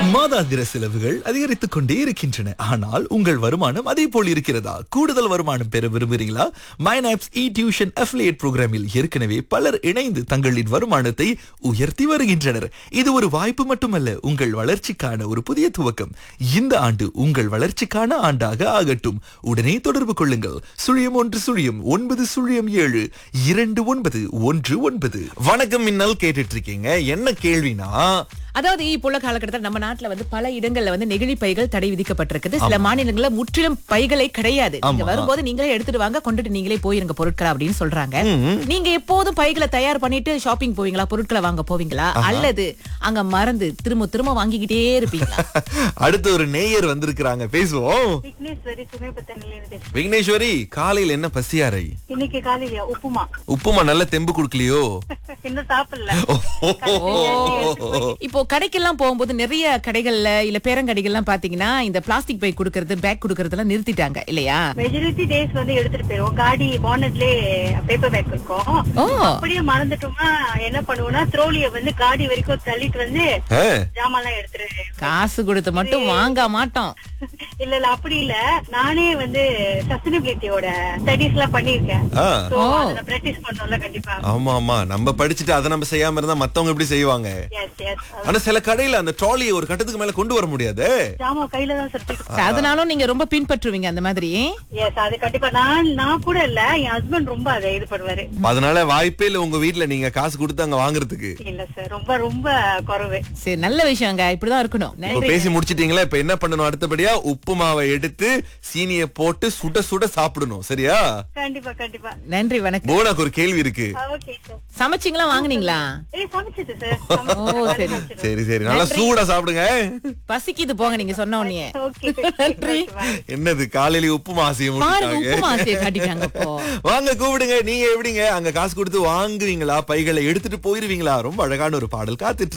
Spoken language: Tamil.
மாதாந்திர செலவுகள் அதிகரித்துக் கொண்டே இருக்கின்றன ஆனால் உங்கள் வருமானம் அதே போல் இருக்கிறதா கூடுதல் வருமானம் பெற விரும்புகிறீங்களா மைனாப்ஸ் இ டியூஷன் அஃபிலியேட் புரோகிராமில் ஏற்கனவே பலர் இணைந்து தங்களின் வருமானத்தை உயர்த்தி வருகின்றனர் இது ஒரு வாய்ப்பு மட்டுமல்ல உங்கள் வளர்ச்சிக்கான ஒரு புதிய துவக்கம் இந்த ஆண்டு உங்கள் வளர்ச்சிக்கான ஆண்டாக ஆகட்டும் உடனே தொடர்பு கொள்ளுங்கள் சுழியம் ஒன்று சுழியம் ஒன்பது சுழியம் ஏழு இரண்டு ஒன்பது ஒன்று ஒன்பது வணக்கம் மின்னல் கேட்டுட்டு இருக்கீங்க என்ன கேள்வினா அதாவது இப்போ உள்ள காலகட்டத்தில் நம்ம நாட்டுல வந்து பல இடங்கள்ல வந்து நெகிழி பைகள் தடை விதிக்கப்பட்டிருக்குது சில மாநிலங்கள்ல முற்றிலும் பைகளே கிடையாது நீங்க ஆமா. வரும்போது நீங்களே எடுத்துட்டு வாங்க கொண்டுட்டு நீங்களே போயிருங்க பொருட்களை அப்படின்னு சொல்றாங்க நீங்க எப்போதும் பைகளை தயார் பண்ணிட்டு ஷாப்பிங் போவீங்களா பொருட்களை வாங்க போவீங்களா அல்லது அங்க மறந்து திரும்ப திரும்ப வாங்கிக்கிட்டே இருப்பீங்களா அடுத்து ஒரு நேயர் வந்திருக்கிறாங்க பேசுவோம் விக்னேஸ்வரி சுமைபத்தனில இருந்து விக்னேஸ்வரி காலையில என்ன பசியாரை இன்னைக்கு காலையில உப்புமா உப்புமா நல்ல தெம்பு குடுக்கலையோ இன்னும் சாப்பிடல இப்போ கடைக்கெல்லாம் போகும்போது நிறைய கடைகள்ல இல்ல பேரங்கடைகள்லாம் பாத்தீங்கன்னா இந்த பிளாஸ்டிக் பை குடுக்கறது பேக் குடுக்கறதெல்லாம் நிறுத்திட்டாங்க இல்லையா மெஜாரிட்டி டேஸ் வந்து எடுத்துட்டு போயிருவோம் காடி பானட்லயே பேப்பர் பேக் இருக்கும் ஓ அப்படியே மறந்துட்டோம்னா என்ன பண்ணுவோம்னா த்ரோலிய வந்து காடி வரைக்கும் தள்ளிட்டு வந்து ஆ, ஜாமான்லாம் எடுத்துட்டு காசு கொடுத்து மட்டும் வாங்க மாட்டோம் இல்ல இல்ல அப்படி இல்ல நானே வந்து சஸ்டைனபிலிட்டியோட ஸ்டடிஸ் எல்லாம் பண்ணிருக்கேன் ஆ. சோ அதுல பிராக்டிஸ் பண்ணோம்ல கண்டிப்பா ஆமா ஆமா நம்ம படிச்சுட்டு அதை நம்ம செய்யாம இருந்தா மத்தவங்க எப்படி செய்வாங்க எஸ் எஸ் ஆனா சில கடையில அந்த ட்ராலியை ஒரு கட்டத்துக்கு மேல கொண்டு வர முடியாது ஜாமான் கையில தான் சரி அதனாலும் நீங்க ரொம்ப பின்பற்றுவீங்க அந்த மாதிரி எஸ் அது கண்டிப்பா நான் நான் கூட இல்ல என் ஹஸ்பண்ட் ரொம்ப அதை இது பண்ணுவாரு அதனால வாய்ப்பே இல்ல உங்க வீட்ல நீங்க காசு கொடுத்து அங்க வாங்குறதுக்கு இல்ல சார் ரொம்ப ரொம்ப குறைவு சரி நல்ல விஷயங்க இப்படிதான் இருக்கணும் இப்ப நன்றி பேசி முடிச்சிட்டீங்களா இப்ப என்ன பண்ணணும் அடுத்தபடியா உப்பு மாவை எடுத்து சீனிய போட்டு சுட சுட சாப்பிடணும் சரியா கண்டிப்பா கண்டிப்பா நன்றி வணக்கம் போனாக்கு ஒரு கேள்வி இருக்கு ஓகே சார் சமைச்சிங்களா வாங்குனீங்களா ஏய் சமைச்சது சார் ஓ சரி சரி சரி நல்லா சூடா சாப்பிடுங்க பசிக்குது போங்க நீங்க சொன்ன உடனே ஓகே நன்றி என்னது காலையில உப்பு மாசிய பாருங்க முடிச்சாங்க உப்பு மாசியை காட்டிட்டாங்க இப்போ வாங்க கூப்பிடுங்க நீங்க எப்படிங்க அங்க காசு கொடுத்து வாங்குவீங்களா பைகளை எடுத்துட்டு போயிருவீங்களா ரொம்ப அழகான ஒரு பாடல் காத்துட்டு இருக்கு.